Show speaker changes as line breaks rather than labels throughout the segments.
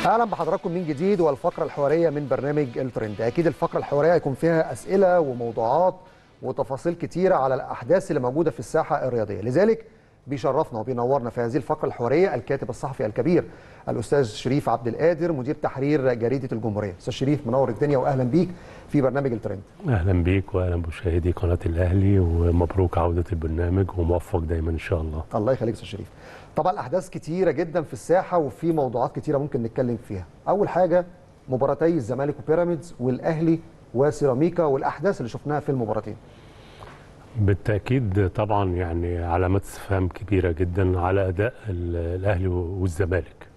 اهلا بحضراتكم من جديد والفقره الحواريه من برنامج الترند اكيد الفقره الحواريه هيكون فيها اسئله وموضوعات وتفاصيل كتيره على الاحداث اللي موجوده في الساحه الرياضيه لذلك بيشرفنا وبينورنا في هذه الفقره الحواريه الكاتب الصحفي الكبير الاستاذ شريف عبد القادر مدير تحرير جريده الجمهوريه استاذ شريف منور الدنيا واهلا بيك في برنامج الترند
اهلا بيك واهلا بمشاهدي قناه الاهلي ومبروك عوده البرنامج وموفق دايما ان شاء الله
الله يخليك استاذ شريف طبعا احداث كتيره جدا في الساحه وفي موضوعات كتيره ممكن نتكلم فيها اول حاجه مباراتي الزمالك وبيراميدز والاهلي وسيراميكا والاحداث اللي شفناها في المباراتين
بالتاكيد طبعا يعني علامات استفهام كبيره جدا على اداء الاهلي والزمالك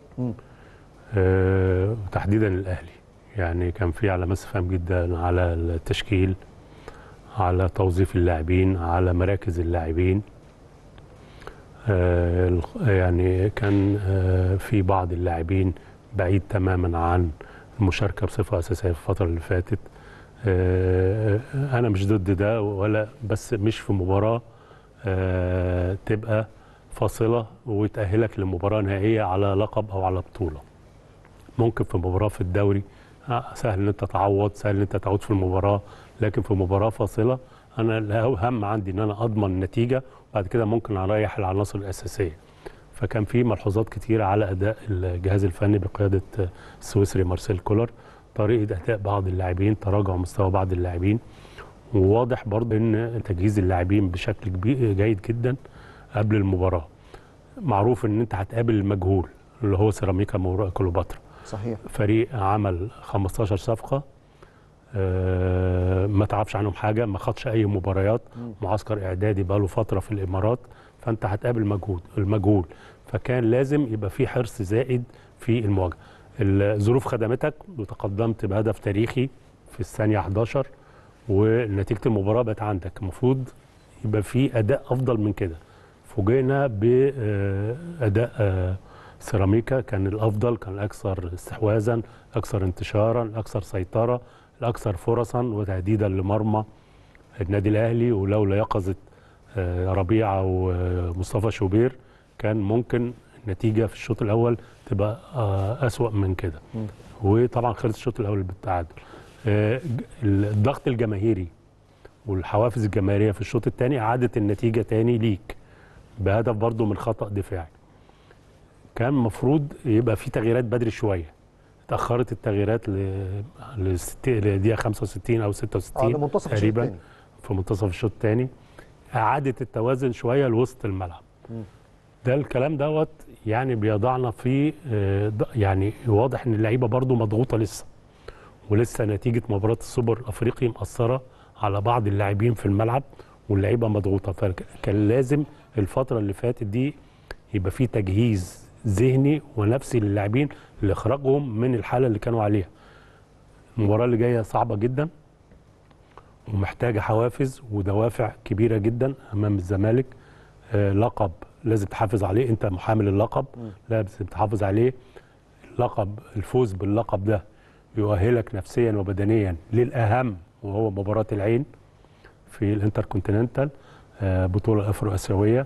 أه تحديدا الاهلي يعني كان في علامات استفهام جدا على التشكيل على توظيف اللاعبين على مراكز اللاعبين آه يعني كان آه في بعض اللاعبين بعيد تماما عن المشاركه بصفه اساسيه في الفتره اللي فاتت آه انا مش ضد ده ولا بس مش في مباراه تبقى فاصله وتاهلك لمباراه نهائيه على لقب او على بطوله ممكن في مباراه في الدوري سهل ان انت تعوض سهل ان انت تعود في المباراه لكن في مباراه فاصله انا الاهم عندي ان انا اضمن النتيجه وبعد كده ممكن اريح العناصر الاساسيه فكان في ملحوظات كتيره على اداء الجهاز الفني بقياده السويسري مارسيل كولر طريقه اداء بعض اللاعبين تراجع مستوى بعض اللاعبين وواضح برضه ان تجهيز اللاعبين بشكل جيد جدا قبل المباراه معروف ان انت هتقابل المجهول اللي هو سيراميكا كليوباترا
صحيح
فريق عمل 15 صفقه آه ما تعرفش عنهم حاجه ما خدش اي مباريات معسكر اعدادي بقى له فتره في الامارات فانت هتقابل مجهود المجهول فكان لازم يبقى في حرص زائد في المواجهه الظروف خدمتك وتقدمت بهدف تاريخي في الثانيه 11 ونتيجه المباراه بقت عندك المفروض يبقى في اداء افضل من كده فوجئنا باداء آه سيراميكا كان الافضل كان الاكثر استحواذا اكثر انتشارا الاكثر سيطره الاكثر فرصا وتهديدا لمرمى النادي الاهلي ولولا يقظه ربيعه ومصطفى شوبير كان ممكن النتيجه في الشوط الاول تبقى اسوا من كده وطبعا خلص الشوط الاول بالتعادل الضغط الجماهيري والحوافز الجماهيريه في الشوط الثاني اعادت النتيجه تاني ليك بهدف برضه من خطا دفاعي كان المفروض يبقى في تغييرات بدري شويه اتاخرت التغييرات لدقيقه 65 او 66
آه منتصف
تقريبا في منتصف الشوط الثاني اعاده التوازن شويه لوسط الملعب م. ده الكلام دوت يعني بيضعنا في يعني واضح ان اللعيبه برضو مضغوطه لسه ولسه نتيجه مباراه السوبر الافريقي مأثره على بعض اللاعبين في الملعب واللعيبه مضغوطه فكان لازم الفتره اللي فاتت دي يبقى في تجهيز ذهني ونفسي للاعبين لاخراجهم من الحاله اللي كانوا عليها. المباراه اللي جايه صعبه جدا ومحتاجه حوافز ودوافع كبيره جدا امام الزمالك آه لقب لازم تحافظ عليه انت محامل اللقب لازم تحافظ عليه اللقب الفوز باللقب ده يؤهلك نفسيا وبدنيا للاهم وهو مباراه العين في الانتركونتيننتال آه بطوله افرو اسيويه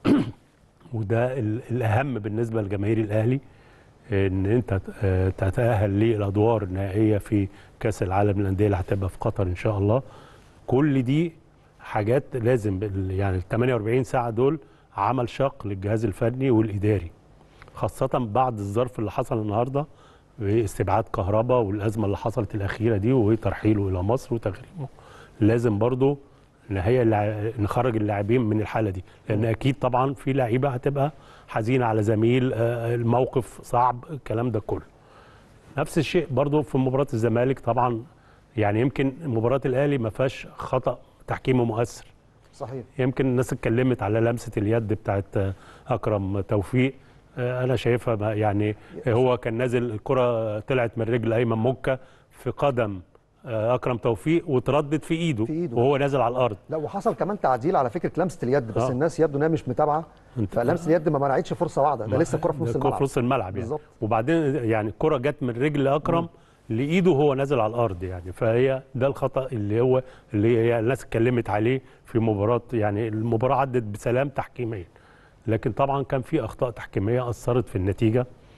وده الاهم بالنسبه لجماهير الاهلي ان انت تتاهل للادوار النهائيه في كاس العالم للانديه اللي هتبقى في قطر ان شاء الله كل دي حاجات لازم يعني ال 48 ساعه دول عمل شاق للجهاز الفني والاداري خاصه بعد الظرف اللي حصل النهارده باستبعاد كهرباء والازمه اللي حصلت الاخيره دي وترحيله الى مصر وتغريمه لازم برضو هي نخرج اللاعبين من الحاله دي لان اكيد طبعا في لعيبه هتبقى حزينه على زميل الموقف صعب الكلام ده كله نفس الشيء برضو في مباراه الزمالك طبعا يعني يمكن مباراه الاهلي ما فيهاش خطا تحكيمي مؤثر
صحيح
يمكن الناس اتكلمت على لمسه اليد بتاعت اكرم توفيق انا شايفها يعني هو كان نازل الكره طلعت من رجل ايمن مكه في قدم اكرم توفيق وتردد في ايده,
في إيده.
وهو نازل على الارض
لا وحصل كمان تعديل على فكره لمسه اليد بس آه. الناس يبدو انها مش متابعه فلمسه اليد ما منعتش فرصه واحده ده لسه الكره في نص الملعب
في نص الملعب يعني بالزبط. وبعدين يعني الكره جت من رجل اكرم م. لايده وهو نازل على الارض يعني فهي ده الخطا اللي هو اللي هي الناس اتكلمت عليه في مباراه يعني المباراه عدت بسلام تحكيميا لكن طبعا كان في اخطاء تحكيميه اثرت في النتيجه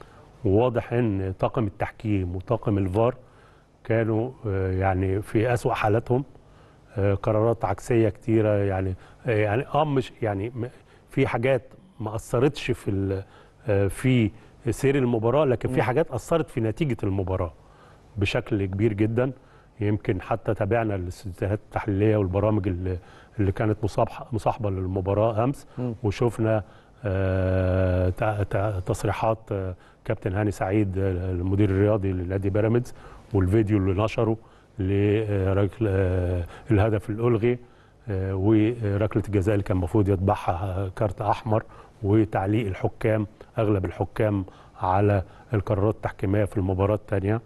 وواضح ان طاقم التحكيم وطاقم الفار كانوا آه، يعني في اسوا حالاتهم آه، قرارات عكسيه كتيره يعني آه، يعني اه مش يعني م- في حاجات ما اثرتش في ال- آه، في سير المباراه لكن في حاجات اثرت في نتيجه المباراه بشكل كبير جدا يمكن حتى تابعنا الاستوديوهات التحليليه والبرامج اللي, اللي كانت مصابحه مصاحبه للمباراه امس
مم.
وشفنا آه، تع- تع- تصريحات آه، كابتن هاني سعيد آه، المدير الرياضي لنادي بيراميدز والفيديو اللي نشره لركل آه، الهدف الالغي آه، وركله الجزاء اللي كان المفروض يتبعها كارت احمر وتعليق الحكام اغلب الحكام على القرارات التحكيميه في المباراه الثانيه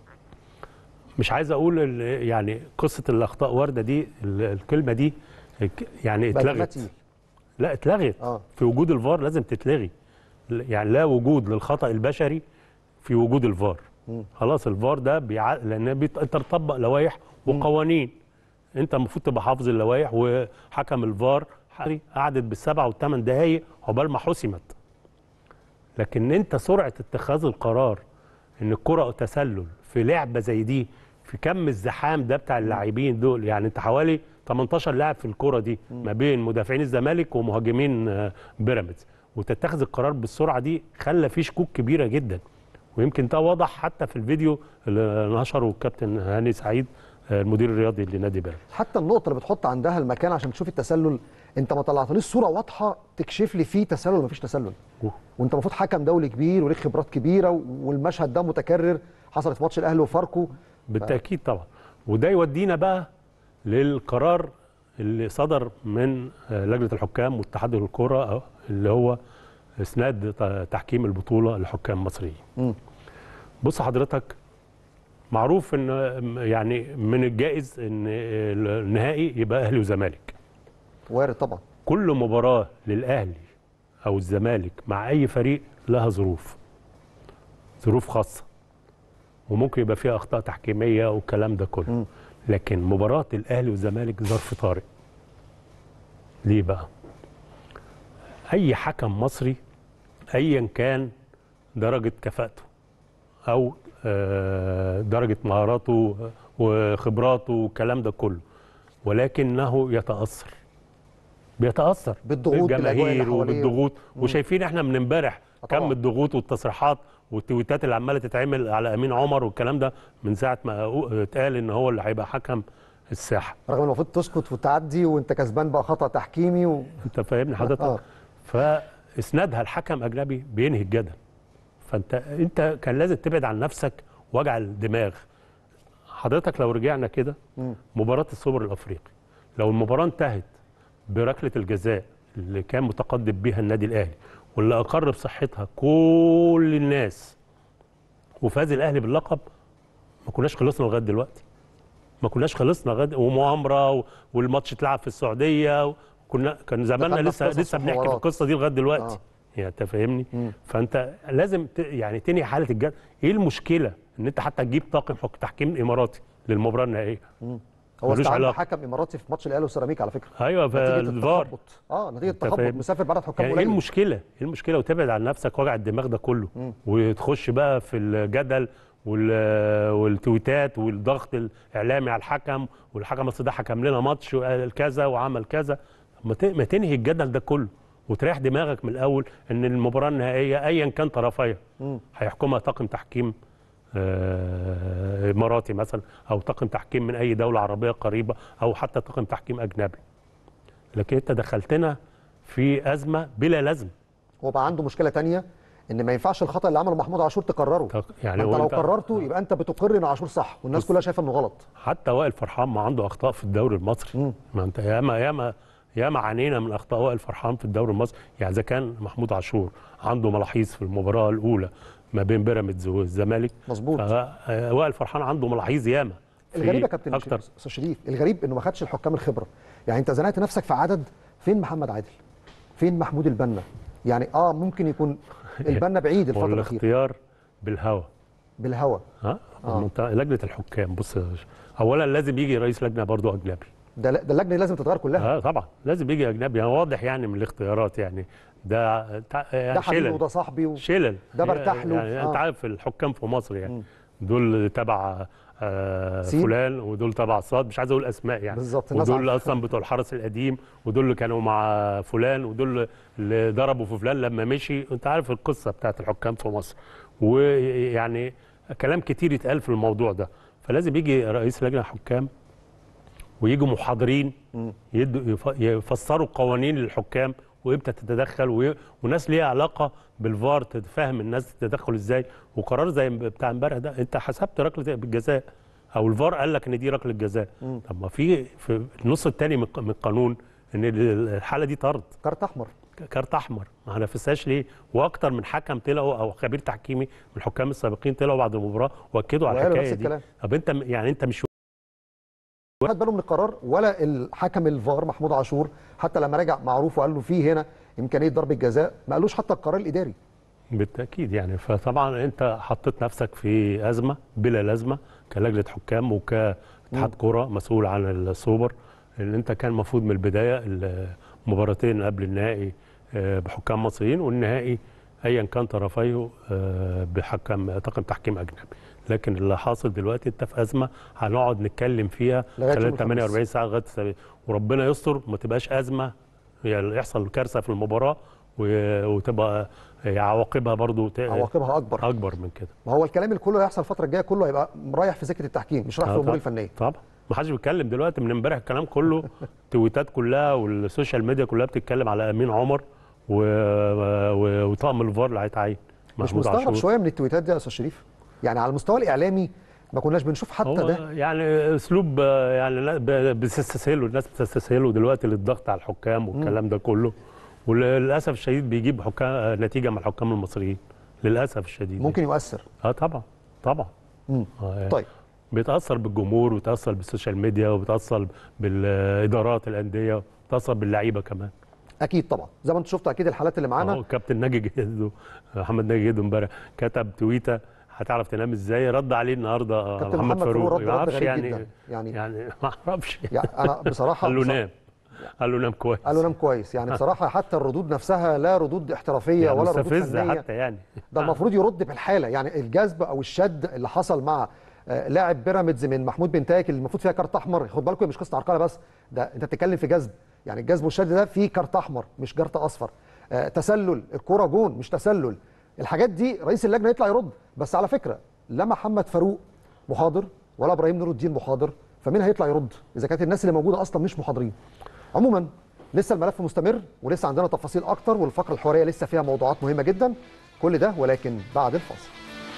مش عايز اقول ال- يعني قصه الاخطاء وارده دي ال- الكلمه دي ك- يعني
بقت
اتلغت
متي.
لا اتلغت
اه
في وجود الفار لازم تتلغي ل- يعني لا وجود للخطا البشري في وجود الفار
مم.
خلاص الفار ده بيع... لان بيت... انت بتطبق لوائح وقوانين انت المفروض تبقى حافظ اللوائح وحكم الفار حري قعدت بالسبع والثمان دقايق عقبال ما حسمت لكن انت سرعه اتخاذ القرار ان الكره تسلل في لعبه زي دي في كم الزحام ده بتاع اللاعبين دول يعني انت حوالي 18 لاعب في الكره دي ما بين مدافعين الزمالك ومهاجمين آه، بيراميدز وتتخذ القرار بالسرعه دي خلى فيه شكوك كبيره جدا ويمكن ده واضح حتى في الفيديو اللي نشره الكابتن هاني سعيد آه، المدير الرياضي لنادي بيراميدز
حتى النقطه اللي بتحط عندها المكان عشان تشوف التسلل انت ما طلعتليش صوره واضحه تكشف لي فيه تسلل ولا مفيش تسلل
أوه.
وانت المفروض حكم دولي كبير وليك خبرات كبيره والمشهد ده متكرر حصلت في ماتش الاهلي وفاركو
بالتاكيد طبعا وده يودينا بقى للقرار اللي صدر من آه، لجنه الحكام واتحاد الكره آه، اللي هو اسناد ت- تحكيم البطوله لحكام مصريين
مم.
بص حضرتك معروف ان آه، يعني من الجائز ان آه، النهائي يبقى اهلي وزمالك
وارد طبعا
كل مباراه للاهلي او الزمالك مع اي فريق لها ظروف ظروف خاصه وممكن يبقى فيها اخطاء تحكيميه والكلام ده كله
مم.
لكن مباراه الاهلي والزمالك ظرف طارئ ليه بقى اي حكم مصري ايا كان درجه كفاءته او آه، درجه مهاراته وخبراته والكلام ده كله ولكنه يتاثر بيتاثر
بالضغوط، بالأجواء اللي
بالجماهير
حواليه.
وبالضغوط وشايفين احنا من امبارح
آه طبعاً.
كم الضغوط والتصريحات والتويتات اللي عماله تتعمل على امين عمر والكلام ده من ساعه ما اتقال ان هو اللي هيبقى حكم الساحه
رغم المفروض تسكت وتعدي وانت كسبان بقى خطا تحكيمي و...
انت فاهمني
آه.
حضرتك فاسنادها الحكم اجنبي بينهي الجدل فانت انت كان لازم تبعد عن نفسك وجع الدماغ حضرتك لو رجعنا كده
مم.
مباراه السوبر الافريقي لو المباراه انتهت بركله الجزاء اللي كان متقدم بيها النادي الاهلي واللي اقر بصحتها كل الناس وفاز الاهلي باللقب ما كناش خلصنا لغايه دلوقتي ما كناش خلصنا لغايه ومؤامره و- والماتش اتلعب في السعوديه وكنا كان زماننا
دخلنا في
لسه
قصص
لسه بنحكي في
وحوارات.
القصه دي لغايه دلوقتي
آه.
يعني انت فاهمني
مم.
فانت لازم ت... يعني تنهي حاله الجد ايه المشكله ان انت حتى تجيب طاقم حك... تحكيم اماراتي للمباراه النهائيه
هو
ملوش
استعان
علاقة.
بحكم اماراتي في ماتش الاهلي والسيراميكا على فكره
ايوه
نتيجه
فالفار
التخبط اه نتيجه
أنت
التخبط
فاهم؟
مسافر بعدد حكام
يعني ايه
قليل
المشكله؟ ايه المشكله وتبعد عن نفسك وجع الدماغ ده كله
مم.
وتخش بقى في الجدل وال- والتويتات والضغط الاعلامي على الحكم والحكم اصل ده حكم لنا ماتش وقال كذا وعمل كذا ما ت- ما تنهي الجدل ده كله وتريح دماغك من الاول ان المباراه النهائيه ايا كان طرفيها
مم.
هيحكمها طاقم تحكيم آه، اماراتي مثلا او طاقم تحكيم من اي دوله عربيه قريبه او حتى طاقم تحكيم اجنبي لكن انت دخلتنا في ازمه بلا لازم
هو بقى عنده مشكله تانية ان ما ينفعش الخطا اللي عمله محمود عاشور تكرره
طب يعني
ما انت
هو
لو
أنت-
قررته يبقى انت بتقر ان عاشور صح والناس كلها شايفه انه غلط
حتى وائل فرحان ما عنده اخطاء في الدوري المصري
مم.
ما انت ياما ياما ياما عانينا من اخطاء وائل فرحان في الدوري المصري يعني اذا كان محمود عاشور عنده ملاحظ في المباراه الاولى ما بين بيراميدز والزمالك
مظبوط
وائل فرحان عنده ملاحظ ياما في
الغريب يا كابتن
اكتر
استاذ شريف الغريب انه ما خدش الحكام الخبره يعني انت زنقت نفسك في عدد فين محمد عادل فين محمود البنا يعني اه ممكن يكون البنا بعيد الفتره الاخيره
والاختيار بالهوى
بالهوى
ها
آه.
المنت- لجنه الحكام بص يا باشا، اولا لازم يجي رئيس لجنه برضو اجنبي
ده ده اللجنه لازم تتغير كلها
اه طبعا لازم يجي اجنبي يعني واضح يعني من الاختيارات يعني ده تع- يعني
ده حبيبي
شلل.
وده صاحبي و...
شلل
ده برتاح له.
يعني
آه.
انت عارف الحكام في مصر يعني دول تبع آه
سين.
فلان ودول تبع صاد مش عايز اقول اسماء يعني
بالظبط، الناس
ودول
عارفة.
اصلا بتوع الحرس القديم ودول اللي كانوا مع فلان ودول اللي ضربوا في فلان لما مشي انت عارف القصه بتاعت الحكام في مصر ويعني كلام كتير يتقال في الموضوع ده فلازم يجي رئيس لجنه حكام ويجوا محاضرين يدوا يف- يفسروا قوانين للحكام وامتى تتدخل وي- وناس ليها علاقه بالفار تفهم الناس تتدخل ازاي وقرار زي بتاع امبارح ده انت حسبت ركله بالجزاء او الفار قال لك ان دي ركله جزاء طب ما في في النص الثاني من الق- من القانون ان الحاله دي طرد
كارت احمر
كارت احمر ما نفذهاش ليه واكتر من حكم طلعوا او خبير تحكيمي من الحكام السابقين طلعوا بعد المباراه واكدوا على
وقالوا
الحكايه
نفس
دي
الكلام.
طب انت م- يعني انت مش
خد باله من القرار ولا الحكم الفار محمود عاشور حتى لما رجع معروف وقال له في هنا امكانيه ضرب الجزاء ما قالوش حتى القرار الاداري
بالتاكيد يعني فطبعا انت حطيت نفسك في ازمه بلا لازمه كلجنه حكام وكاتحاد كره مسؤول عن السوبر اللي انت كان المفروض من البدايه المباراتين قبل النهائي آه، بحكام مصريين والنهائي ايا كان طرفيه آه، بحكم طاقم تحكيم اجنبي لكن اللي حاصل دلوقتي انت في ازمه هنقعد نتكلم فيها
لغاية يوم
خلال
الخميس.
48 ساعه لغايه السبت. وربنا يستر ما تبقاش ازمه يعني يحصل كارثه في المباراه و- وتبقى عواقبها برضو ت-
عواقبها اكبر
اكبر من كده
ما هو الكلام اللي كله هيحصل الفتره الجايه كله هيبقى رايح في سكه التحكيم مش رايح في
آه
الامور
طبعاً.
الفنيه
طبعا ما حدش بيتكلم دلوقتي من امبارح الكلام كله تويتات كلها والسوشيال ميديا كلها بتتكلم على امين عمر و... و... وطاقم الفار اللي هيتعين
مش
محمود
مستغرب
عاشور.
شويه من التويتات دي يا استاذ شريف يعني على المستوى الاعلامي ما كناش بنشوف حتى
هو
ده
يعني اسلوب آه، يعني لا- ب- بتستسهله الناس بتستسهله دلوقتي للضغط على الحكام والكلام ده كله وللاسف الشديد بيجيب حكام آه، نتيجه مع الحكام المصريين للاسف الشديد
ممكن يؤثر
اه طبعا طبعا
مم.
آه يعني
طيب
بيتاثر بالجمهور وبيتاثر بالسوشيال ميديا وبيتاثر بالادارات الانديه وبيتاثر باللعيبه كمان
اكيد طبعا زي ما انت شفت اكيد الحالات اللي معانا
اهو كابتن ناجي جدو محمد ناجي جدو امبارح كتب تويته هتعرف تنام ازاي رد عليه النهارده آه،
كابتن محمد فاروق رد
ما
رد
اعرفش
غريب
يعني
جدا يعني
يعني ما اعرفش
يعني انا بصراحه
قال له
بصراحة-
نام قال له نام كويس
قال له نام كويس يعني بصراحه حتى الردود نفسها لا ردود احترافيه
يعني
ولا ردود
مستفزه
فنيه
حتى يعني
ده المفروض يرد بالحاله يعني الجذب او الشد اللي حصل مع آه، لاعب بيراميدز من محمود بنتايك اللي المفروض فيها كارت احمر خد بالكم هي مش قصه عرقله بس ده انت بتتكلم في جذب يعني الجذب والشد ده فيه كارت احمر مش كارت اصفر آه، تسلل الكره جون مش تسلل الحاجات دي رئيس اللجنه يطلع يرد بس على فكره لا محمد فاروق محاضر ولا ابراهيم نور الدين محاضر فمين هيطلع يرد اذا كانت الناس اللي موجوده اصلا مش محاضرين عموما لسه الملف مستمر ولسه عندنا تفاصيل اكتر والفقره الحواريه لسه فيها موضوعات مهمه جدا كل ده ولكن بعد الفاصل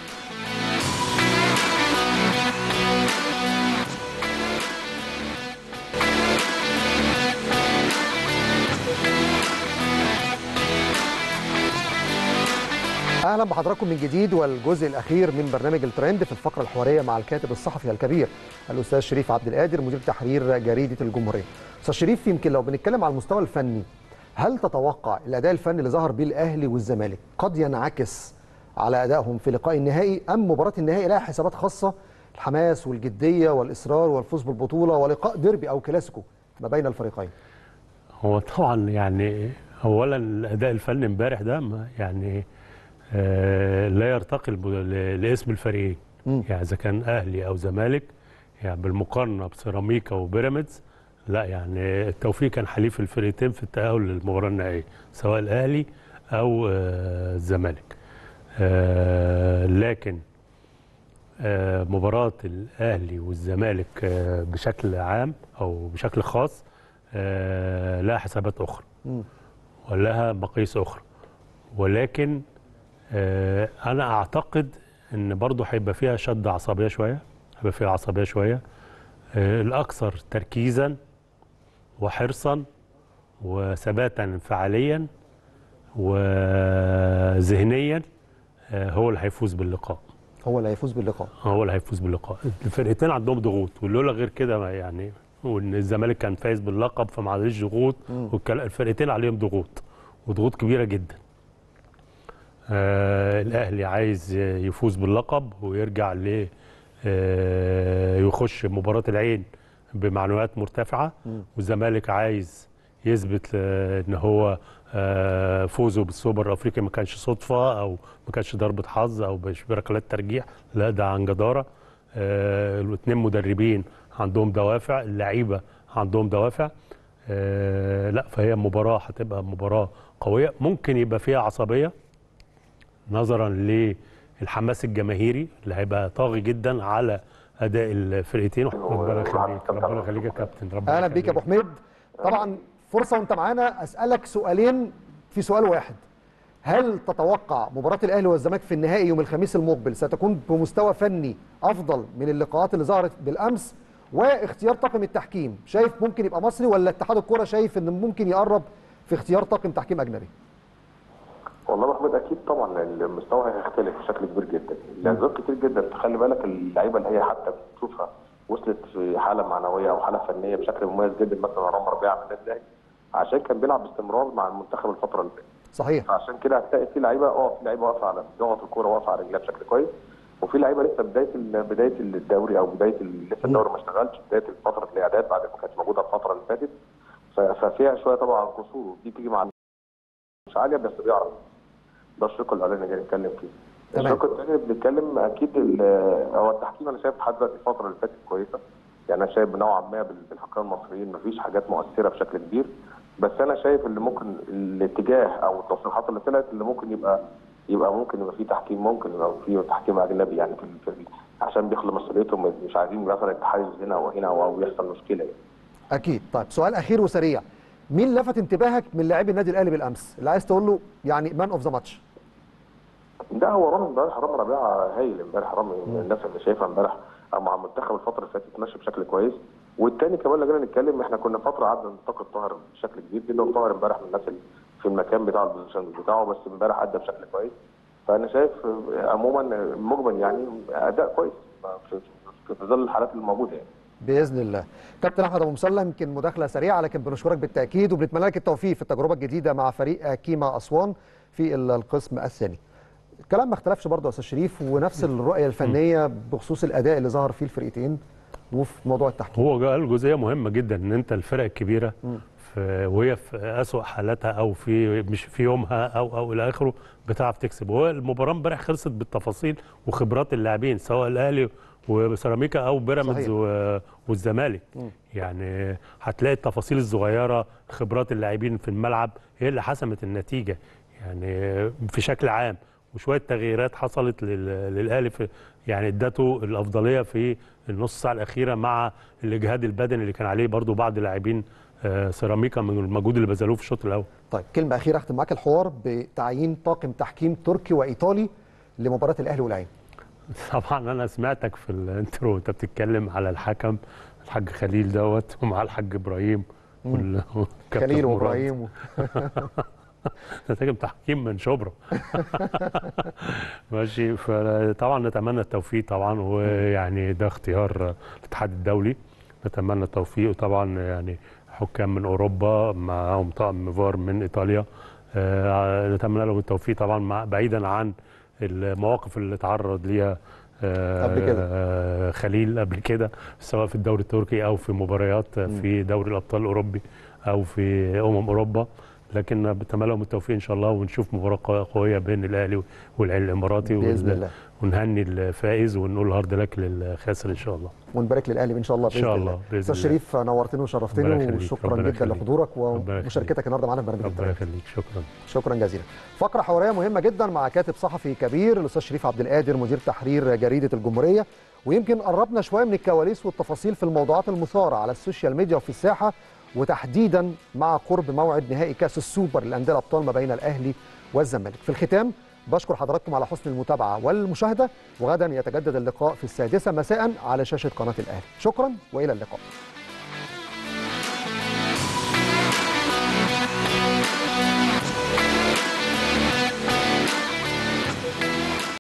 اهلا بحضراتكم من جديد والجزء الاخير من برنامج الترند في الفقره الحواريه مع الكاتب الصحفي الكبير الاستاذ شريف عبد القادر مدير تحرير جريده الجمهوريه. استاذ شريف يمكن لو بنتكلم على المستوى الفني هل تتوقع الاداء الفني اللي ظهر بيه الاهلي والزمالك قد ينعكس على ادائهم في لقاء النهائي ام مباراه النهائي لها حسابات خاصه الحماس والجديه والاصرار والفوز بالبطوله ولقاء ديربي او كلاسيكو ما بين الفريقين؟
هو طبعا يعني اولا الاداء الفني امبارح ده ما- يعني آه لا يرتقي الب- ل- لاسم الفريقين
مم.
يعني اذا كان اهلي او زمالك يعني بالمقارنه بسيراميكا وبيراميدز لا يعني التوفيق كان حليف الفريقين في التاهل للمباراه النهائيه سواء الاهلي او آه الزمالك آه لكن آه مباراه الاهلي والزمالك آه بشكل عام او بشكل خاص آه لها حسابات اخرى
مم.
ولها مقاييس اخرى ولكن آه انا اعتقد ان برضه هيبقى فيها شد عصبيه شويه هيبقى فيها عصبيه شويه آه الاكثر تركيزا وحرصا وثباتا انفعاليا وذهنيا آه هو اللي هيفوز باللقاء
هو اللي هيفوز باللقاء
هو اللي هيفوز باللقاء الفرقتين عندهم ضغوط ولولا غير كده ما يعني وان الزمالك كان فايز باللقب فما عليهش ضغوط والفرقتين عليهم ضغوط وضغوط كبيره جدا آه الاهلي عايز يفوز باللقب ويرجع ل آه يخش مباراه العين بمعنويات مرتفعه والزمالك عايز يثبت آه، ان هو آه، فوزه بالسوبر الافريقي ما كانش صدفه او ما كانش ضربه حظ او مش بركلات ترجيح لا ده عن جداره آه، الاثنين مدربين عندهم دوافع اللعيبه عندهم دوافع آه، لا فهي مباراه هتبقى مباراه قويه ممكن يبقى فيها عصبيه نظرا للحماس الجماهيري اللي هيبقى طاغي جدا على اداء الفرقتين ربنا يخليك ربنا يخليك يا كابتن ربنا
اهلا بيك يا ابو
يخليك.
حميد طبعا فرصه وانت معانا اسالك سؤالين في سؤال واحد هل تتوقع مباراه الاهلي والزمالك في النهائي يوم الخميس المقبل ستكون بمستوى فني افضل من اللقاءات اللي ظهرت بالامس واختيار طاقم التحكيم شايف ممكن يبقى مصري ولا اتحاد الكره شايف ان ممكن يقرب في اختيار طاقم تحكيم اجنبي
والله يا محمود اكيد طبعا المستوى هيختلف بشكل كبير جدا لاسباب كتير جدا تخلي بالك اللعيبه اللي هي حتى بتشوفها وصلت في حاله معنويه او حاله فنيه بشكل مميز جدا مثلا رامي ربيعه في النادي الاهلي عشان كان بيلعب باستمرار مع المنتخب الفتره اللي فاتت
صحيح
فعشان كده هتلاقي في لعيبه اه في لعيبه واقفه على ضغط الكوره واقفه على رجلها بشكل كويس وفي لعيبه لسه بدايه ال- بدايه الدوري او بدايه ال- لسه الدوري ما اشتغلش بدايه فتره الاعداد بعد ما كانتش موجوده الفتره اللي فاتت ف- ففيها شويه طبعا قصور دي تيجي مع مش عاليه بس بيعرف ده الشق الاولاني اللي نتكلم فيه
تمام.
الشق الثاني بنتكلم اكيد ال- هو التحكيم انا شايف لحد دلوقتي الفتره اللي فاتت كويسه يعني انا شايف نوعا ما بال- بالحكام المصريين مفيش حاجات مؤثره بشكل كبير بس انا شايف اللي ممكن الاتجاه او التصريحات اللي طلعت اللي ممكن يبقى يبقى ممكن يبقى في تحكيم ممكن يبقى في تحكيم اجنبي يعني في, ال- في ال- عشان بيخلوا مسؤوليتهم مش عايزين مثلا التحيز هنا او هنا او أو يحصل مشكله يعني.
اكيد طيب سؤال اخير وسريع مين لفت انتباهك من لاعبي النادي الاهلي بالامس اللي عايز تقول له يعني مان اوف ذا ماتش
ده هو رامي امبارح رامي ربيعه هايل امبارح رامي من الناس اللي شايفها امبارح مع المنتخب الفتره اللي فاتت ماشي بشكل كويس والتاني كمان لو جينا نتكلم احنا كنا فتره قعدنا ننتقد طاهر بشكل كبير جدا طاهر امبارح من الناس اللي في المكان بتاع البوزيشن بتاعه بس امبارح ادى بشكل كويس فانا شايف عموما مجمل يعني اداء كويس في, في, في ظل الحالات الموجوده يعني
باذن الله كابتن احمد ابو مسلم يمكن مداخله سريعه لكن بنشكرك بالتاكيد وبنتمنى لك التوفيق في التجربه الجديده مع فريق كيما اسوان في ال- القسم الثاني الكلام ما اختلفش برضه يا استاذ شريف ونفس الرؤيه الفنيه بخصوص الاداء اللي ظهر فيه الفرقتين وفي موضوع التحكيم
هو قال جزئيه مهمه جدا ان انت الفرق الكبيره في وهي في اسوء حالاتها او في مش في يومها او او الى اخره بتعرف تكسب وهو المباراه امبارح خلصت بالتفاصيل وخبرات اللاعبين سواء الاهلي وسيراميكا او بيراميدز
صحيح.
و- والزمالك يعني هتلاقي التفاصيل الصغيره خبرات اللاعبين في الملعب هي اللي حسمت النتيجه يعني في شكل عام وشويه تغييرات حصلت لل- للاهلي في يعني ادته الافضليه في النص ساعه الاخيره مع الاجهاد البدني اللي كان عليه برضو بعض لاعبين آه، سيراميكا من المجهود اللي بذلوه في الشوط الاول
طيب كلمه اخيره اختم معاك الحوار بتعيين طاقم تحكيم تركي وايطالي لمباراه الاهلي والعين
طبعا انا سمعتك في الانترو انت بتتكلم على الحكم الحاج خليل دوت ومع الحاج ابراهيم وال- والكابتن
خليل
مراد.
وابراهيم و...
ده تاجم تحكيم من شبرا ماشي فطبعا نتمنى التوفيق طبعا ويعني ده اختيار الاتحاد الدولي نتمنى التوفيق وطبعا يعني حكام من اوروبا معاهم طقم فار من ايطاليا آه، نتمنى لهم التوفيق طبعا مع بعيدا عن المواقف اللي تعرض ليها آه،
قبل كده.
آه، خليل قبل كده سواء في الدوري التركي او في مباريات في دوري الابطال الاوروبي او في امم اوروبا لكن بتمنى لهم التوفيق ان شاء الله ونشوف مباراه قوية- قويه بين الاهلي والعين الاماراتي
بإذن
ون-
الله.
ونهني الفائز ونقول هارد لك للخاسر ان شاء الله
ونبارك للاهلي ان شاء الله
إن شاء الله، بإذن
استاذ
الله.
شريف نورتني
ربنا
وشرفتني
يخليك،
وشكرا
ربنا
جدا
يخليك.
لحضورك
ربنا يخليك.
ومشاركتك النهارده معانا في برنامج
ربنا
الترند.
يخليك شكرا
شكرا جزيلا فقره حواريه مهمه جدا مع كاتب صحفي كبير الاستاذ شريف عبد القادر مدير تحرير جريده الجمهوريه ويمكن قربنا شويه من الكواليس والتفاصيل في الموضوعات المثاره على السوشيال ميديا وفي الساحه وتحديدا مع قرب موعد نهائي كاس السوبر للانديه الابطال ما بين الاهلي والزمالك في الختام بشكر حضراتكم على حسن المتابعه والمشاهده وغدا يتجدد اللقاء في السادسه مساء على شاشه قناه الاهلي شكرا والى اللقاء